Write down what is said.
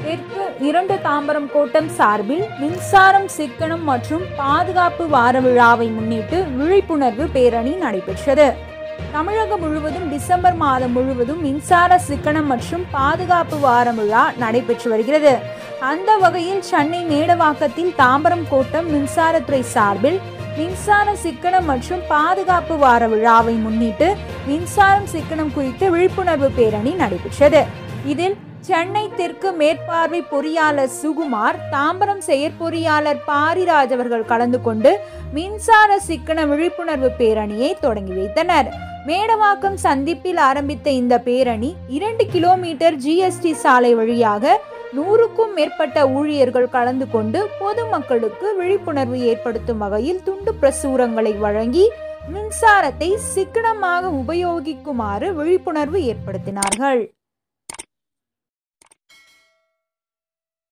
தெற்கு இரண்டு தாம்பரம் கோட்டம் சார்பில் மின்சாரம் சிக்கனம் மற்றும் பாதுகாப்பு வார விழாவை முன்னிட்டு விழிப்புணர்வு பேரணி நடைபெற்றது தமிழகம் முழுவதும் டிசம்பர் மாதம் முழுவதும் மின்சார சிக்கனம் மற்றும் பாதுகாப்பு வார விழா நடைபெற்று வருகிறது அந்த வகையில் சென்னை மேடவாக்கத்தில் தாம்பரம் கோட்டம் மின்சாரத்துறை சார்பில் மின்சார சிக்கனம் மற்றும் பாதுகாப்பு வார விழாவை முன்னிட்டு மின்சாரம் சிக்கனம் குறித்து விழிப்புணர்வு பேரணி நடைபெற்றது இதில் சென்னை தெற்கு மேற்பார்வை பொறியாளர் சுகுமார் தாம்பரம் செயற்பொறியாளர் பாரிராஜ் அவர்கள் கலந்து கொண்டு மின்சார சிக்கன விழிப்புணர்வு பேரணியை தொடங்கி வைத்தனர் மேடவாக்கம் சந்திப்பில் ஆரம்பித்த இந்த பேரணி இரண்டு கிலோமீட்டர் ஜிஎஸ்டி சாலை வழியாக நூறுக்கும் மேற்பட்ட ஊழியர்கள் கலந்து கொண்டு பொதுமக்களுக்கு விழிப்புணர்வு ஏற்படுத்தும் வகையில் துண்டு பிரசுரங்களை வழங்கி மின்சாரத்தை சிக்கனமாக உபயோகிக்குமாறு விழிப்புணர்வு ஏற்படுத்தினார்கள்